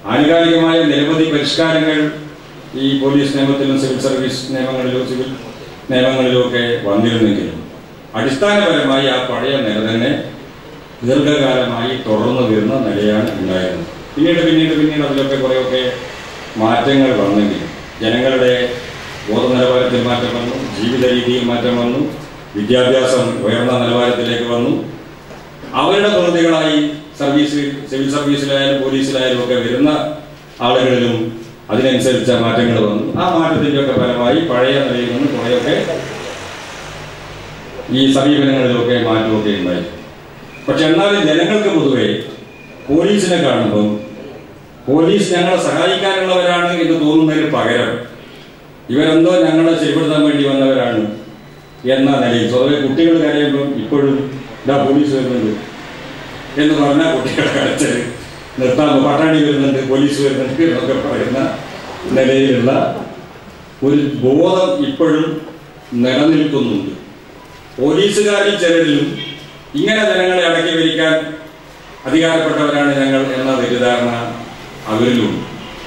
ആനുകാലികമായ നിരവധി പരിഷ്കാരങ്ങൾ ഈ പോലീസ് നിയമത്തിലും സിവിൽ സർവീസ് നിയമങ്ങളിലും സിവിൽ നിയമങ്ങളിലും ഒക്കെ വന്നിരുന്നെങ്കിലും അടിസ്ഥാനപരമായി ആ പഴയ നില തന്നെ ദീർഘകാലമായി തുടർന്നു വരുന്ന നിലയാണ് ഉണ്ടായിരുന്നത് പിന്നീട് പിന്നീട് പിന്നീട് അതിലൊക്കെ കുറേയൊക്കെ മാറ്റങ്ങൾ വന്നെങ്കിലും ജനങ്ങളുടെ ബോധ നിലവാരത്തിൽ മാറ്റം വന്നു ജീവിത രീതിയിൽ മാറ്റം വന്നു വിദ്യാഭ്യാസം ഉയർന്ന നിലവാരത്തിലേക്ക് വന്നു അവരുടെ പ്രതികളായി സർവീസ് സിവിൽ സർവീസിലായാലും പോലീസിലായാലും ഒക്കെ വരുന്ന ആളുകളിലും അതിനനുസരിച്ച മാറ്റങ്ങൾ വന്നു ആ മാറ്റത്തിൻ്റെ ഒക്കെ ഫലമായി പഴയ നിലയിൽ നിന്ന് കുറേയൊക്കെ ഈ സമീപനങ്ങളിലൊക്കെ മാറ്റമൊക്കെ ഉണ്ടായി പക്ഷെ എന്നാലും ജനങ്ങൾക്ക് പൊതുവെ പോലീസിനെ കാണുമ്പം പോലീസ് ഞങ്ങളെ സഹായിക്കാനുള്ളവരാണ് എന്ന് തോന്നുന്നതിന് പകരം ഇവരെന്തോ ഞങ്ങളെ ശരിപ്പെടുത്താൻ വേണ്ടി വന്നവരാണ് എന്ന നിലയിൽ സ്വതവേ കുട്ടികൾ കരയുമ്പം ഇപ്പോഴും ഇതാ പോലീസ് വരുന്നുണ്ട് എന്ന് പറഞ്ഞാൽ കുട്ടികളെ കരച്ച് നിർത്താൻ പട്ടാണി വരുന്നുണ്ട് പോലീസ് വരുന്നുണ്ട് എന്നൊക്കെ പറയുന്ന നിലയിലുള്ള ഒരു ബോധം ഇപ്പോഴും നിലനിൽക്കുന്നുണ്ട് പോലീസുകാരിൽ ചിലരിലും ഇങ്ങനെ ജനങ്ങളെ അടക്കി ഭരിക്കാൻ അധികാരപ്പെട്ടവരാണ് ഞങ്ങൾ എന്ന തെറ്റിദ്ധാരണ അവരിലുണ്ട്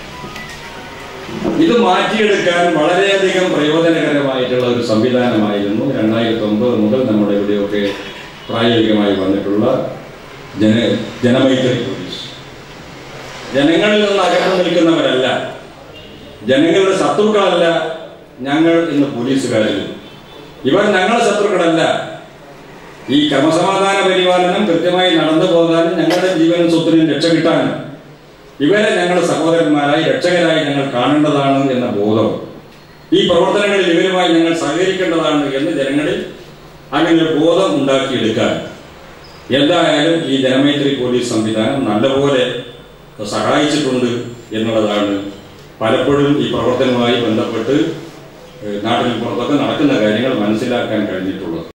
ഇത് മാറ്റിയെടുക്കാൻ വളരെയധികം പ്രയോജനകരമായിട്ടുള്ള ഒരു സംവിധാനമായിരുന്നു രണ്ടായിരത്തി ഒമ്പത് മുതൽ നമ്മുടെ ഇവിടെയൊക്കെ പ്രായോഗികമായി വന്നിട്ടുള്ള ജന ജനമൈത്രി പോലീസ് ജനങ്ങളിൽ നിന്ന് അകന്നു നിൽക്കുന്നവരല്ല ജനങ്ങളുടെ ശത്രുക്കളല്ല ഞങ്ങൾ ഇന്ന് പോലീസുകാരിൽ ഇവർ ഞങ്ങളുടെ ശത്രുക്കളല്ല ഈ ക്രമസമാധാന പരിപാലനം കൃത്യമായി നടന്നു പോകാനും ഞങ്ങളുടെ ജീവനും സ്വത്തിനും രക്ഷ കിട്ടാനും ഇവരെ ഞങ്ങൾ സഹോദരന്മാരായി രക്ഷകരായി ഞങ്ങൾ കാണേണ്ടതാണ് എന്ന ബോധം ഈ പ്രവർത്തനങ്ങളിൽ ഇവരുമായി ഞങ്ങൾ സഹകരിക്കേണ്ടതാണ് എന്ന് ജനങ്ങളിൽ അങ്ങനെ ഒരു ബോധം ഉണ്ടാക്കിയെടുക്കാൻ എന്തായാലും ഈ ജനമൈത്രി പോലീസ് സംവിധാനം നല്ലപോലെ സഹായിച്ചിട്ടുണ്ട് എന്നുള്ളതാണ് പലപ്പോഴും ഈ പ്രവർത്തനവുമായി ബന്ധപ്പെട്ട് ഏഹ്, നാട്ടിൽ പുറത്തൊക്കെ നടക്കുന്ന കാര്യങ്ങൾ മനസ്സിലാക്കാൻ കഴിഞ്ഞിട്ടുള്ളത്